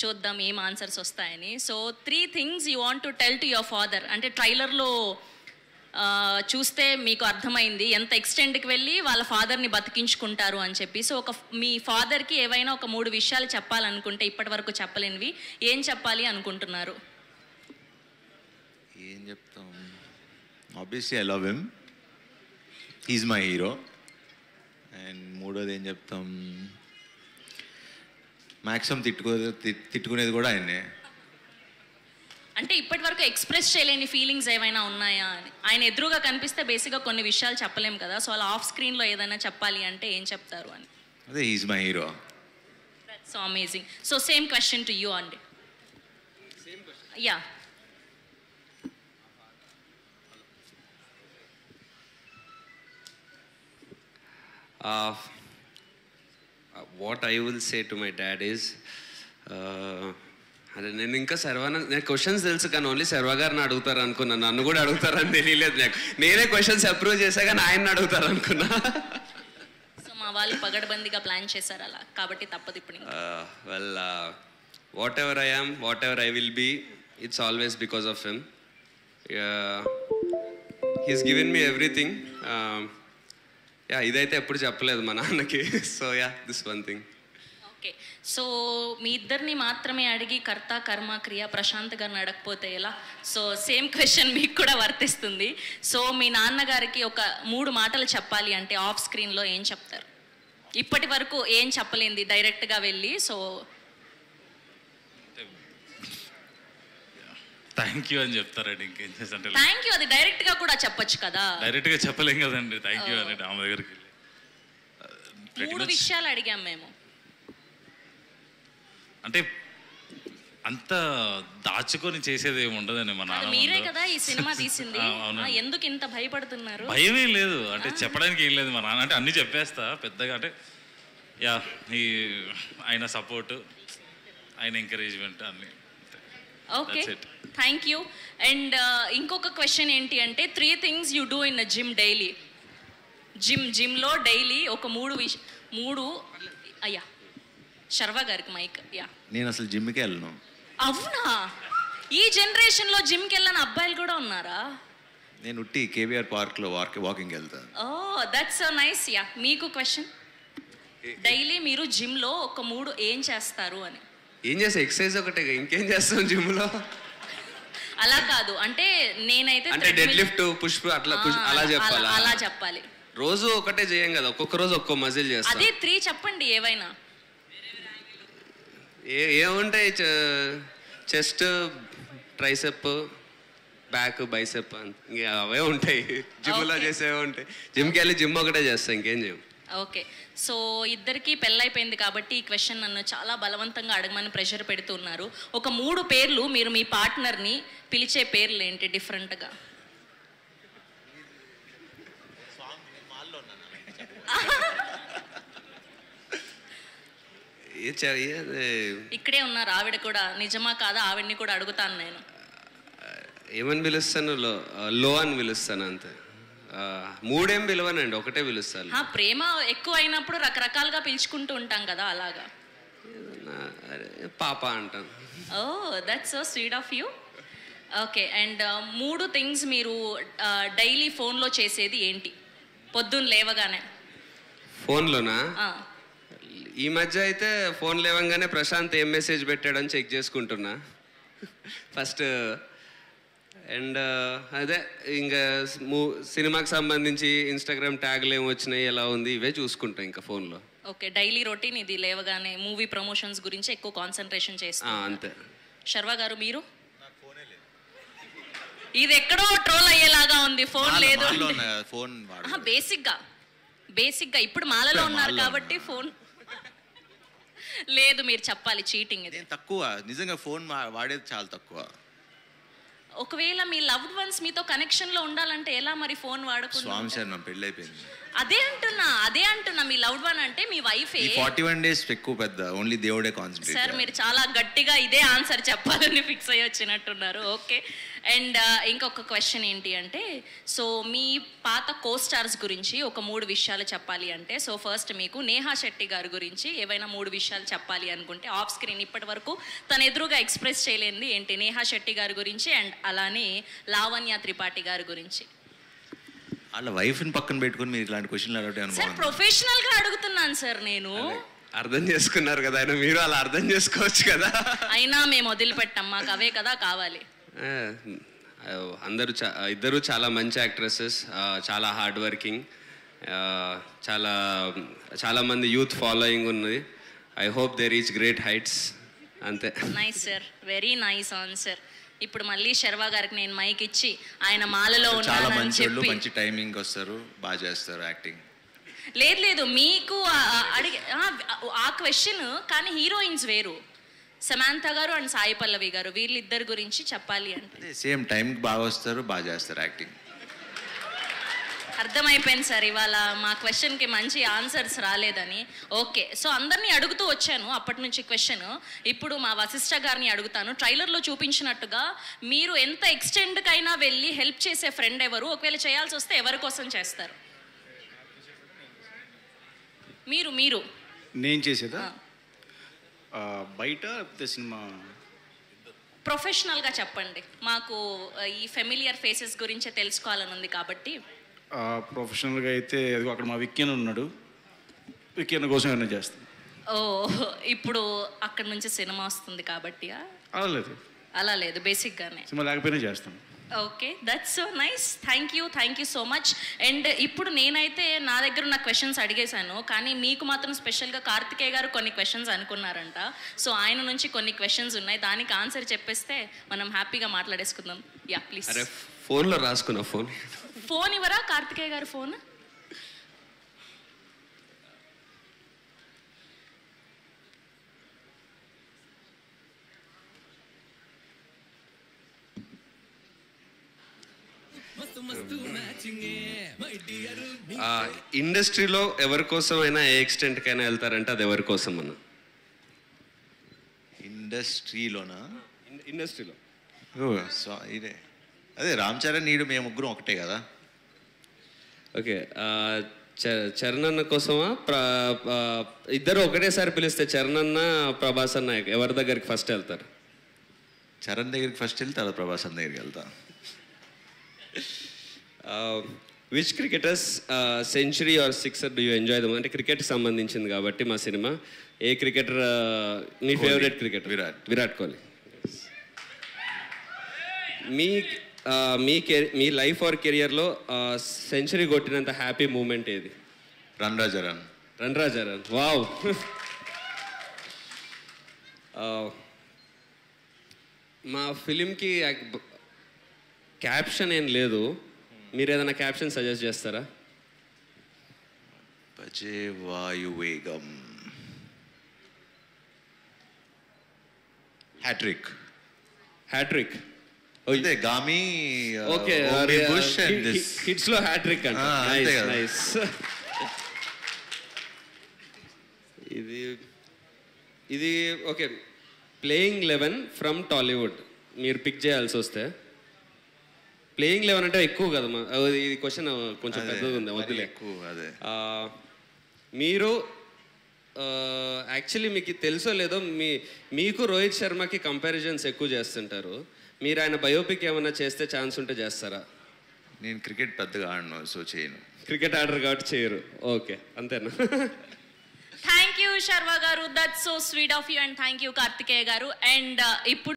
చూద్దాం ఏం ఆన్సర్స్ వస్తాయని so three things you want to tell to your father అంటే ట్రైలర్లో చూస్తే మీకు అర్థమైంది ఎంత ఎక్స్టెంట్కి వెళ్ళి వాళ్ళ ఫాదర్ని బతికించుకుంటారు అని చెప్పి సో ఒక మీ ఫాదర్కి ఏవైనా ఒక మూడు విషయాలు చెప్పాలనుకుంటే ఇప్పటి వరకు చెప్పలేనివి ఏం చెప్పాలి అనుకుంటున్నారు ఏం చెప్తాం obviously I love him he's my hero and మూడోది ఏం చెప్తాం మ్యాక్సిమం తిట్టుకో తి- తిట్టుకునేది కూడా ఆయనే అంటే ఇప్పటి వరకు ఎక్స్ప్రెస్ చేయలేని ఫీలింగ్స్ ఏమైనా ఉన్నాయా అని ఆయన ఎదురుగా కనిపిస్తే బేసిక్గా కొన్ని విషయాలు చెప్పలేం కదా సో అలా ఆఫ్ స్క్రీన్లో ఏదైనా చెప్పాలి అంటే ఏం చెప్తారు అని అదే he's my hero so amazing so same question to you అండి yeah Uh, what I will say to my dad is, uh, అదే నేను ఇంకా సర్వాన నేను క్వశ్చన్స్ తెలుసు కానీ ఓన్లీ సర్వ గారిని అడుగుతారు అనుకున్నాను నన్ను కూడా అడుగుతారని తెలియలేదు నాకు నేనే క్వశ్చన్స్ అప్రూవ్ చేశా కానీ ఆయన అడుగుతారు అనుకున్నా సో మా వాళ్ళు పగడబందిగా ప్లాన్ చేశారు అలా కాబట్టి తప్పదు ఇప్పుడు ఇంకా. Well whatever I am whatever I will be it's always because of him he's given me everything yeah ఇదైతే ఎప్పుడు చెప్పలేదు మా నాన్నకి so yeah this one thing okay so మీ ఇద్దరిని మాత్రమే అడిగి కర్త కర్మ క్రియ ప్రశాంత్ గారిని అడగకపోతే ఎలా సో సేమ్ క్వశ్చన్ మీకు కూడా వర్తిస్తుంది సో మీ నాన్నగారికి ఒక మూడు మాటలు చెప్పాలి అంటే ఆఫ్ స్క్రీన్లో ఏం చెప్తారు ఇప్పటి వరకు ఏం చెప్పలేంది డైరెక్ట్గా వెళ్ళి సో థ్యాంక్ యూ అని చెప్తారండి ఇంకేం చేసి అంటే థ్యాంక్ యూ అది డైరెక్ట్గా కూడా చెప్పొచ్చు కదా డైరెక్ట్గా చెప్పలేం కదండి థ్యాంక్ యూ అని ఆమె దగ్గరికి వెళ్ళి. pretty మూడు much- విషయాలు అడిగాం మేము అంటే అంత దాచుకొని చేసేది ఏమి ఉండదండి మా అది నాన్న మీరే ముందు. కదా ఈ సినిమా తీసింది ఆ, అవునండి. ఆ, ఎందుకు ఇంత భయపడుతున్నారు భయమే లేదు అంటే చెప్పడానికి ఏం లేదు మా నాన్న అంటే అన్ని చెప్పేస్తా పెద్దగా అంటే యా ఈ ఆయన సపోర్ట్ ఆయన ఎంకరేజ్మెంట్ అన్ని okay That's it. Thank you and ఇంకొక క్వశ్చన్ ఏంటి అంటే three things you do in gym daily gym జిమ్లో డైలీ ఒక మూడు విష మూడు అయ్యా శర్వ గారికి మైక్ యా నేను అసలు జిమ్కి వెళ్ళను అవునా ఈ జనరేషన్లో జిమ్కి వెళ్ళని అబ్బాయిలు కూడా ఉన్నారా నేను ఉట్టి కేవీఆర్ పార్క్లో వాక్ వాకింగ్ వెళ్తాను oh that's so nice yeah మీకు క్వశ్చన్ డైలీ మీరు జిమ్లో ఒక మూడు ఏం చేస్తారు అని ఏం చేస్తా ఎక్సర్సైజ్ ఒకటే ఇంకేం చేస్తాం జిమ్ లో అలా కాదు అంటే నేనైతే అంటే డెడ్ treadmill- లిఫ్ట్ పుష్ అట్లా push ఆ, అలా అలా చెప్పాలా అలా చెప్పాలి రోజు ఒకటే చేయం కదా ఒక్కొక్క రోజు ఒక్కో మజిల్ చేస్తాం అదే త్రీ చెప్పండి ఏవైనా ఏ ఏముంటాయి చెస్ట్ ట్రైసెప్ బ్యాక్ బైసెప్ ఇంకా అవే ఉంటాయి జిమ్లో Okay. చేసేవే ఉంటాయి జిమ్కి వెళ్ళి జిమ్ ఒకటే చేస్తాం ఇంకేం చేయం ఓకే సో ఇద్దరికి పెళ్ళైపోయింది కాబట్టి ఈ క్వశ్చన్ నన్ను చాలా బలవంతంగా అడగమని ప్రెషర్ పెడుతున్నారు ఒక మూడు పేర్లు మీరు మీ పార్ట్నర్ని పిలిచే పేర్లు ఏంటి డిఫరెంట్గా ఏ చే- ఏ- ఇక్కడే ఉన్నారు ఆవిడ కూడా నిజమా కాదా ఆవిడని కూడా అడుగుతాను నేను ఏమని పిలుస్తాను లో లో అని పిలుస్తాను అంతే ఆ, మూడేం పిలవనండి ఒకటే పిలుస్తాను ఆ, ప్రేమ ఎక్కువ అయినప్పుడు రకరకాలుగా పిలుచుకుంటూ ఉంటాం కదా అలాగా నా- అరే, పాప అంటాను oh that's so sweet of you okay and మూడు థింగ్స్ మీరు డైలీ ఫోన్లో చేసేది ఏంటి పొద్దున్న లేవగానే ఫోన్లోనా ఆ, ఈ మధ్య అయితే ఫోన్ లేవంగానే ప్రశాంత్ ఏం మెసేజ్ పెట్టాడని చెక్ చేసుకుంటున్నా ఫస్ట్ అండ్ అదే ఇంకా మూ సినిమాకి సంబంధించి ఇన్స్టాగ్రామ్ ట్యాగ్లు ఏమి వచ్చినాయి ఎలా ఉంది ఇవే చూసుకుంటా ఇంకా ఫోన్లో ఓకే డైలీ రొటీన్ ఇది లేవగానే మూవీ ప్రమోషన్స్ గురించి ఎక్కువ కాన్సన్ట్రేషన్ చేస్తాం అంతే శర్వ గారు మీరు ఇది ఎక్కడో ట్రోల్ అయ్యేలాగా ఉంది ఫోన్ లేదు మాల్లో ఉన్న ఫోన్ వాడు బేసిక్ గా బేసిక్ గా ఇప్పుడు మాలలో ఉన్నారు మాలలో కాబట్టి ఫోన్ లేదు మీరు చెప్పాలి చీటింగ్ ఇది నేను తక్కువ నిజంగా ఫోన్ వా- వాడేది చాలా తక్కువ ఒకవేళ మీ లవ్డ్ వన్స్ మీతో కనెక్షన్ లో ఉండాలంటే ఎలా మరి ఫోన్ వాడకుండా స్వామి సార్ నా పెళ్ళి అయిపోయింది అదే అంటున్నా అదే అంటున్నా మీ లవ్డ్ వన్ అంటే మీ వైఫ్ ఈ ఫార్టీ వన్ డేస్ ఎక్కువ పెద్ద ఓన్లీ దేవుడే సార్ కాన్సన్ట్రేట్ మీరు చాలా గట్టిగా ఇదే ఆన్సర్ చెప్పాలని ఫిక్స్ అయ్యి వచ్చినట్టున్నారు ఓకే అండ్ ఇంకొక క్వశ్చన్ ఏంటి అంటే సో మీ పాత కో స్టార్స్ గురించి ఒక మూడు విషయాలు చెప్పాలి అంటే సో ఫస్ట్ మీకు నేహా శెట్టి గారి గురించి ఏవైనా మూడు విషయాలు చెప్పాలి అనుకుంటే ఆఫ్ స్క్రీన్ ఇప్పటి వరకు తన ఎదురుగా ఎక్స్ప్రెస్ చేయలేనిది ఏంటి నేహా శెట్టి గారి గురించి అండ్ అలానే లావణ్య త్రిపాఠి గారి గురించి వాళ్ళ వైఫ్ని పక్కన పెట్టుకుని మీరు ఇలాంటి క్వశ్చన్లు అడగటం సార్ అనుభవం ప్రొఫెషనల్ గా అడుగుతున్నాను సార్ నేను అర్థం చేసుకున్నారు కదా ఆయన మీరు అలా అర్థం చేసుకోవచ్చు కదా అయినా మేము వదిలిపెట్టాం మాకు అవే కదా కావాలి ఆ, అందరూ చా ఇద్దరు చాలా మంచి యాక్ట్రెసెస్ చాలా హార్డ్ వర్కింగ్ చాలా చాలా మంది యూత్ ఫాలోయింగ్ ఉన్నది I hope they reach great heights అంతే nice sir very nice answer ఇప్పుడు మళ్ళీ శర్వా గారికి నేను మైక్ ఇచ్చి ఆయన మాలలో చాలా ఉన్నానని మంచి వాళ్ళు చెప్పి మంచి టైమింగ్ వస్తారు బాగా చేస్తారు యాక్టింగ్ లేదు లేదు మీకు ఆ- ఆ- అడిగే ఆ, ఆ క్వశ్చన్ కానీ హీరోయిన్స్ వేరు సమాంత గారు అండ్ సాయి పల్లవి గారు వీళ్ళిద్దరి గురించి చెప్పాలి అంటే సేమ్ టైంకి బాగా వస్తారు బాగా చేస్తారు యాక్టింగ్ అర్థమైపోయింది సార్ ఇవాళ మా క్వశ్చన్కి మంచి ఆన్సర్స్ రాలేదని ఓకే సో అందరినీ అడుగుతూ వచ్చాను అప్పటి నుంచి క్వశ్చన్ ఇప్పుడు మా వశిష్ఠ గారిని అడుగుతాను ట్రైలర్లో చూపించినట్టుగా మీరు ఎంత ఎక్స్టెండ్కైనా వెళ్ళి హెల్ప్ చేసే ఫ్రెండ్ ఎవరు ఒకవేళ చేయాల్సి వస్తే ఎవరి కోసం చేస్తారు మీరు మీరు నేను చేసేదా ఆ. ఆ, బయట లేకపోతే సినిమా ప్రొఫెషనల్గా చెప్పండి మాకు ఆ, ఈ ఫెమిలియర్ ఫేసెస్ గురించే తెలుసుకోవాలని ఉంది కాబట్టి ఆ, ప్రొఫెషనల్గా అయితే అదిగో అక్కడ మా విక్కీన్ ఉన్నాడు విక్కీన్ కోసం ఏమైనా చేస్తాను ఓ ఇప్పుడు అక్కడ నుంచి సినిమా వస్తుంది కాబట్టి అలా లేదు అలా లేదు బేసిక్గానే సినిమా లేకపోయినా చేస్తాను okay that's so nice thank you thank you so much and ఇప్పుడు నేనైతే నా దగ్గర ఉన్న క్వశ్చన్స్ అడిగేశాను కానీ మీకు మాత్రం స్పెషల్గా కార్తికేయ గారు కొన్ని క్వశ్చన్స్ అనుకున్నారంట సో ఆయన నుంచి కొన్ని క్వశ్చన్స్ ఉన్నాయి దానికి ఆన్సర్ చెప్పేస్తే మనం హ్యాపీగా మాట్లాడేసుకుందాం యా ప్లీజ్ అరే ఫోన్లో రాసుకున్నా ఫోన్ ఫోన్ ఇవ్వరా కార్తికేయ గారు ఫోన్ ఇండస్ట్రీలో ఎవరి కోసమైనా ఏ ఎక్స్టెంట్కైనా వెళ్తారంటే అది ఎవరి కోసం అన్న ఇండస్ట్రీలోనా ఇండస్ట్రీలో ఓ సో ఇదే అదే రామ్ చరణ్ నీడు మేము ముగ్గురం ఒకటే కదా ఓకే ఆ, చ- చరణ్ అన్న కోసమా ప్ర ఆ, ఇద్దరు ఒకటేసారి పిలిస్తే చరణ్ అన్న ప్రభాస్ అన్న ఎవరి దగ్గరికి ఫస్ట్ వెళ్తారు చరణ్ దగ్గరికి ఫస్ట్ వెళ్తే తర్వాత ప్రభాస్ అన్న దగ్గరికి వెళ్తా which cricketers century or sixer do you enjoy them అంటే క్రికెట్కి సంబంధించింది కాబట్టి మా సినిమా ఏ క్రికెటర్ మీ ఫేవరెట్ క్రికెటర్ విరాట్. విరాట్ కోహ్లీ మీ ఆ, మీ కెరీ మీ లైఫ్ ఆర్ కెరియర్లో సెంచరీ కొట్టినంత హ్యాపీ మూమెంట్ ఏది run Raja run run Raja run wow మా ఫిలింకి క్యాప్షన్ ఏం లేదు మీరు ఏదైనా క్యాప్షన్ సజెస్ట్ చేస్తారా భజే వాయు వేగం హ్యాట్రిక్ హ్యాట్రిక్ అయితే గామి ఓకే బుష్ అండ్ దిస్ హిట్స్ లో హ్యాట్రిక్ అంట ఆ, అంతే నైస్ కదా. నైస్ ఇది ఇది okay playing eleven from Tollywood మీరు పిక్ చేయాల్సి వస్తే ప్లేయింగ్ లెవెన్ అంటే ఎక్కువ కదా మా అది ఇది క్వశ్చన్ కొంచెం పెద్దగా ఉంది వద్దులే ఎక్కువ అదే ఆ, మీరు యాక్చువల్లీ మీకు తెలుసో లేదో మీ మీకు రోహిత్ శర్మకి కంపారిజన్స్ ఎక్కువ చేస్తుంటారు మీరు ఆయన బయోపిక్ ఏమైనా చేస్తే ఛాన్స్ ఉంటే చేస్తారా నేను క్రికెట్ పెద్దగా ఆడను సో చేయను క్రికెట్ ఆర్డర్ కాబట్టి చేయరు ఓకే అంతేనా థ్యాంక్ యూ శర్వా గారు that's so sweet of you and thank you Karthikeya గారు అండ్ ఇప్పుడు